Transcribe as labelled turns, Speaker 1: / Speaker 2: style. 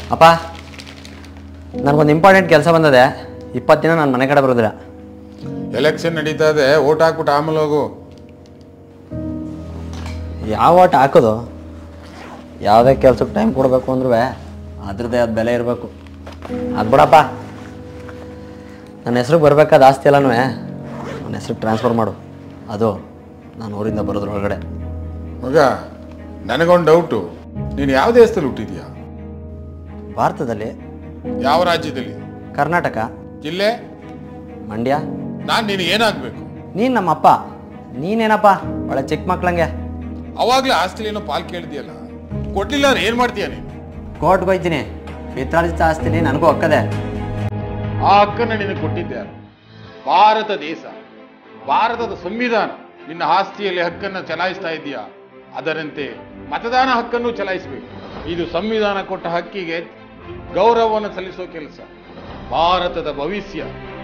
Speaker 1: ಅಪ್ಪ ನನಗೊಂದು ಇಂಪಾರ್ಟೆಂಟ್ ಕೆಲಸ ಬಂದದೆ ಇಪ್ಪತ್ತು ದಿನ ನಾನು ಮನೆ ಕಡೆ ಬರೋದಿಲ್ಲ
Speaker 2: ಎಲೆಕ್ಷನ್ ನಡೀತಾ ಇದೆ ಓಟ್ ಹಾಕ್ಬಿಟ್ಟು ಆಮೇಲೆ ಹೋಗು
Speaker 1: ಯಾವ ಓಟ್ ಹಾಕೋದು ಯಾವುದೇ ಕೆಲ್ಸಕ್ಕೆ ಟೈಮ್ ಕೊಡಬೇಕು ಅಂದ್ರೂ ಅದ್ರದ್ದೇ ಅದು ಬೆಲೆ ಇರಬೇಕು ಅದು ಬಿಡಪ್ಪ ನನ್ನ ಹೆಸ್ರಿಗೆ ಬರಬೇಕಾದ ಆಸ್ತಿ ಎಲ್ಲನೂ ನನ್ನ ಹೆಸ್ರಿಗೆ ಟ್ರಾನ್ಸ್ಫರ್ ಮಾಡು ಅದು ನಾನು ಊರಿಂದ ಬರೋದ್ರೊಳಗಡೆ
Speaker 2: ಮಗ ನನಗೊಂದು ಡೌಟು ನೀನು ಯಾವ ದೇಶದಲ್ಲಿ ಹುಟ್ಟಿದ್ಯಾ
Speaker 1: ಭಾರತದಲ್ಲಿ
Speaker 2: ಯಾವ ರಾಜ್ಯದಲ್ಲಿ
Speaker 1: ಕರ್ನಾಟಕ
Speaker 2: ಜಿಲ್ಲೆ
Speaker 1: ಮಂಡ್ಯ
Speaker 2: ನಾನು ನೀನು ಏನಾಗಬೇಕು
Speaker 1: ನೀನು ನಮ್ಮಪ್ಪ ನೀನೇನಪ್ಪ ಒಳ್ಳೆ ಚಿಕ್ಕ ಮಕ್ಳಂಗೆ
Speaker 2: ಅವಾಗಲೇ ಆಸ್ತಿಲಿ ಏನೋ ಪಾಲ್ ಕೇಳಿದ್ಯಲ್ಲ ಕೊಡ್ಲಿಲ್ಲ ಅಂದ್ರೆ ಏನು ಮಾಡ್ತೀಯ ನೀನು
Speaker 1: ಕೋರ್ಟ್ಗೆ ಹೋಯ್ತೀನಿ ಪಿತ್ರಾರ್ಜಿತ ಆಸ್ತಿಲಿ ನನಗೂ ಒಕ್ಕದೆ
Speaker 2: ಆ ಹಕ್ಕನ್ನು ನಿನಗೆ ಕೊಟ್ಟಿದ್ದೆ ಯಾರು? ಭಾರತ ದೇಶ ಭಾರತದ ಸಂವಿಧಾನ ನಿನ್ನ ಆಸ್ತಿಯಲ್ಲಿ ಹಕ್ಕನ್ನು ಚಲಾಯಿಸ್ತಾ ಇದೆಯಾ ಅದರಂತೆ ಮತದಾನ ಹಕ್ಕನ್ನು ಚಲಾಯಿಸಬೇಕು ಇದು ಸಂವಿಧಾನ ಕೊಟ್ಟ ಹಕ್ಕಿಗೆ ಗೌರವವನ್ನು ಸಲ್ಲಿಸೋ ಕೆಲಸ ಭಾರತದ ಭವಿಷ್ಯ